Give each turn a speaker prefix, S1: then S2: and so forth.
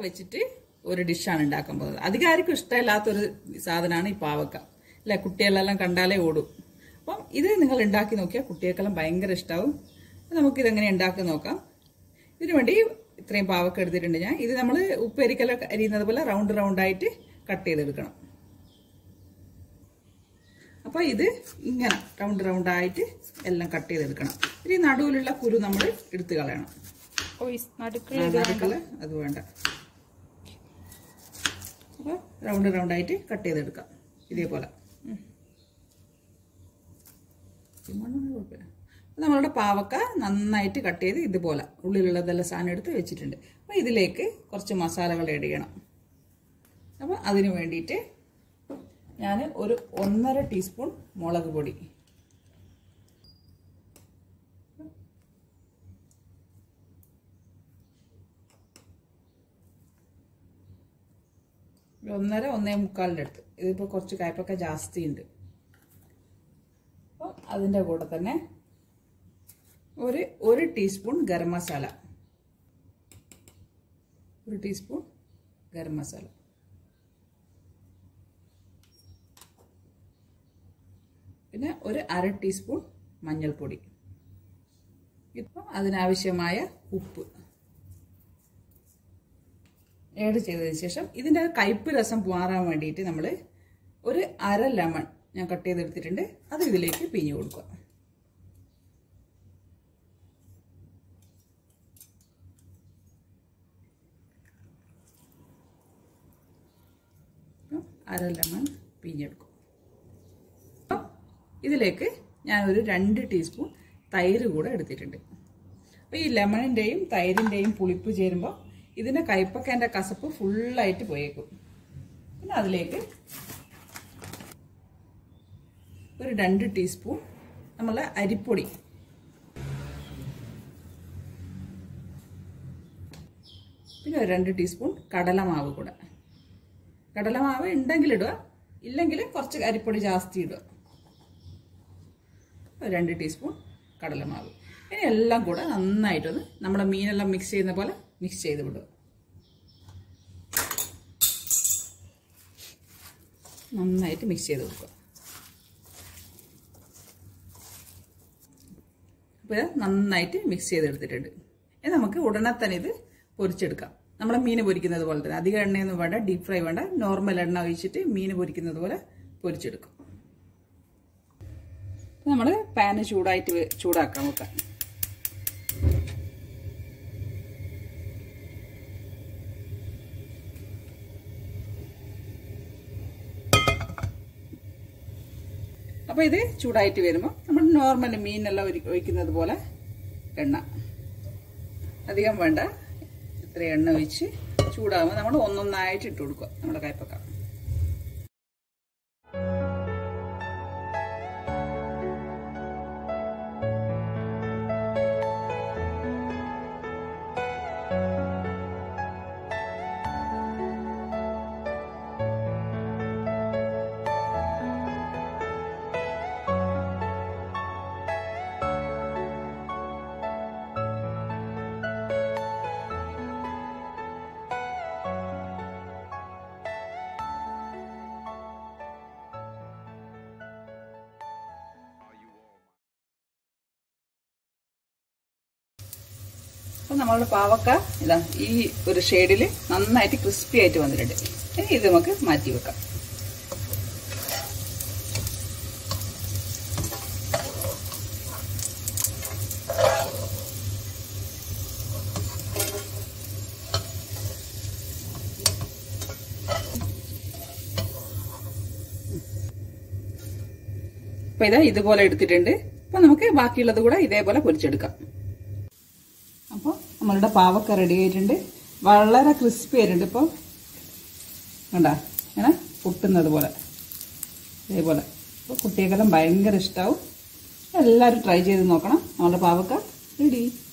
S1: വെച്ചിട്ട് ഒരു ഡിഷാണ് ഉണ്ടാക്കാൻ പോകുന്നത് അധികം ആർക്കും ഇഷ്ടമില്ലാത്തൊരു സാധനമാണ് ഈ പാവക്ക അല്ലെ കുട്ടികളെല്ലാം കണ്ടാലേ ഓടും അപ്പം ഇത് നിങ്ങൾ ഉണ്ടാക്കി നോക്കിയാൽ കുട്ടികൾക്കെല്ലാം ഭയങ്കര ഇഷ്ടമാവും നമുക്കിതെങ്ങനെ ഉണ്ടാക്കി നോക്കാം ഇതിനു വേണ്ടി ഇത്രയും പാവക്ക എടുത്തിട്ടുണ്ട് ഞാൻ ഇത് നമ്മൾ ഉപ്പേരിക്കെല്ലാം അരിയുന്നത് പോലെ റൗണ്ട് റൗണ്ട് ആയിട്ട് കട്ട് ചെയ്തെടുക്കണം അപ്പോൾ ഇത് ഇങ്ങനെ റൗണ്ട് റൗണ്ട് ആയിട്ട് എല്ലാം കട്ട് ചെയ്തെടുക്കണം ഇനി നടുവിലുള്ള കുരു നമ്മൾ എടുത്തു കളയണം
S2: ഓ ഈ നടുക്കുള്ള
S1: ആ, നടുക്കുള്ള അത് വേണ്ട അപ്പോൾ റൗണ്ട് റൗണ്ട് ആയിട്ട് കട്ട് ചെയ്തെടുക്കാം ഇതേപോലെ ഇങ്ങോട്ടൊന്നും കുഴപ്പമില്ല അപ്പോൾ നമ്മളുടെ പാവക്ക നന്നായിട്ട് കട്ട് ചെയ്ത് ഇതുപോലെ ഉള്ളിലുള്ളതെല്ലാം സാധനം എടുത്ത് വെച്ചിട്ടുണ്ട് അപ്പോൾ ഇതിലേക്ക് കുറച്ച് മസാലകൾ ആഡ് ചെയ്യണം അപ്പോൾ അതിന് വേണ്ടിയിട്ട് ഞാൻ ഒരു ഒന്നര ടീസ്പൂൺ മുളക് പൊടി ഒരു ഒന്നര ഒന്നേ മുക്കാലിൻ്റെ അടുത്ത് ഇതിപ്പോൾ കുറച്ച് കയ്പൊക്കെ ജാസ്തി ഉണ്ട് അപ്പോൾ അതിൻ്റെ കൂടെ തന്നെ ഒരു ഒരു ടീസ്പൂൺ ഗരം മസാല ഒരു ടീസ്പൂൺ ഗരം മസാല പിന്നെ ഒരു അര ടീസ്പൂൺ മഞ്ഞൾപ്പൊടി ഇപ്പം അതിനാവശ്യമായ ഉപ്പ് ഏഡ് ചെയ്തതിന് ശേഷം ഇതിൻ്റെ കയ്പ്പ് രസം മാറാൻ വേണ്ടിയിട്ട് നമ്മൾ ഒരു അര ലെമൺ ഞാൻ കട്ട് ചെയ്തെടുത്തിട്ടുണ്ട് അത് ഇതിലേക്ക് പിഞ്ഞു കൊടുക്കുക അപ്പം അര ലെമൺ പിഞ്ഞെടുക്കും അപ്പം ഇതിലേക്ക് ഞാൻ ഒരു രണ്ട് ടീസ്പൂൺ തൈര് കൂടെ എടുത്തിട്ടുണ്ട് അപ്പോൾ ഈ ലെമണിൻ്റെയും തൈരിൻ്റെയും പുളിപ്പ് ചേരുമ്പോൾ ഇതിൻ്റെ കയ്പക്കേൻ്റെ കസപ്പ് ഫുള്ളായിട്ട് പോയേക്കും പിന്നെ അതിലേക്ക് ഒരു രണ്ട് ടീസ്പൂൺ നമ്മളെ അരിപ്പൊടി പിന്നെ ഒരു രണ്ട് ടീസ്പൂൺ കടലമാവ് കൂടെ കടലമാവ് ഉണ്ടെങ്കിൽ ഇടുക ഇല്ലെങ്കിൽ കുറച്ച് അരിപ്പൊടി ജാസ്തി ഇടുക ഒരു രണ്ട് ടീസ്പൂൺ കടലമാവ് ഇനി എല്ലാം കൂടെ നന്നായിട്ടൊന്ന് നമ്മുടെ മീനെല്ലാം മിക്സ് ചെയ്യുന്ന പോലെ മിക്സ് ചെയ്ത് വിടുക നന്നായിട്ട് മിക്സ് ചെയ്ത് കൊടുക്കുക അപ്പോൾ നന്നായിട്ട് മിക്സ് ചെയ്തെടുത്തിട്ടുണ്ട് ഇനി നമുക്ക് ഉടനെ തന്നെ ഇത് പൊരിച്ചെടുക്കാം നമ്മളെ മീൻ പൊരിക്കുന്നത് പോലെ തന്നെ അധികം എണ്ണയൊന്നും വേണ്ട ഡീപ് ഫ്രൈ വേണ്ട നോർമൽ എണ്ണ ഒഴിച്ചിട്ട് മീൻ പൊരിക്കുന്നത് പോലെ പൊരിച്ചെടുക്കും നമ്മൾ പാന് ചൂടായിട്ട് വെ- ചൂടാക്കാം നോക്കാം അപ്പോൾ ഇത് ചൂടായിട്ട് വരുമ്പോൾ നമ്മൾ നോർമൽ മീനെല്ലാം ഒരി- ഒഴിക്കുന്നത് പോലെ എണ്ണ അധികം വേണ്ട ഇത്ര എണ്ണ ഒഴിച്ച് ചൂടാകുമ്പോൾ നമ്മൾ ഒന്നൊന്നായിട്ട് ഇട്ട് കൊടുക്കുക നമ്മുടെ കയ്പക്ക അപ്പോൾ നമ്മളുടെ പാവക്ക ഇതാ ഈ ഒരു ഷെയ്ഡിൽ നന്നായിട്ട് ക്രിസ്പി ആയിട്ട് വന്നിട്ടുണ്ട് ഇനി ഇത് നമുക്ക് മാറ്റി വെക്കാം അപ്പൊ ഇതാ ഇതുപോലെ എടുത്തിട്ടുണ്ട് അപ്പൊ നമുക്ക് ബാക്കിയുള്ളത് കൂടെ ഇതേപോലെ പൊരിച്ചെടുക്കാം അപ്പോൾ നമ്മളുടെ പാവക്ക റെഡി ആയിട്ടുണ്ട് വളരെ ക്രിസ്പി ആയിട്ടുണ്ട് ഇപ്പോൾ കണ്ട ഇങ്ങനെ പൊട്ടുന്നത് പോലെ ഇതേപോലെ അപ്പോൾ കുട്ടികൾക്കെല്ലാം ഭയങ്കര ഇഷ്ടമാവും എല്ലാവരും ട്രൈ ചെയ്ത് നോക്കണം നമ്മളുടെ പാവക്ക റെഡി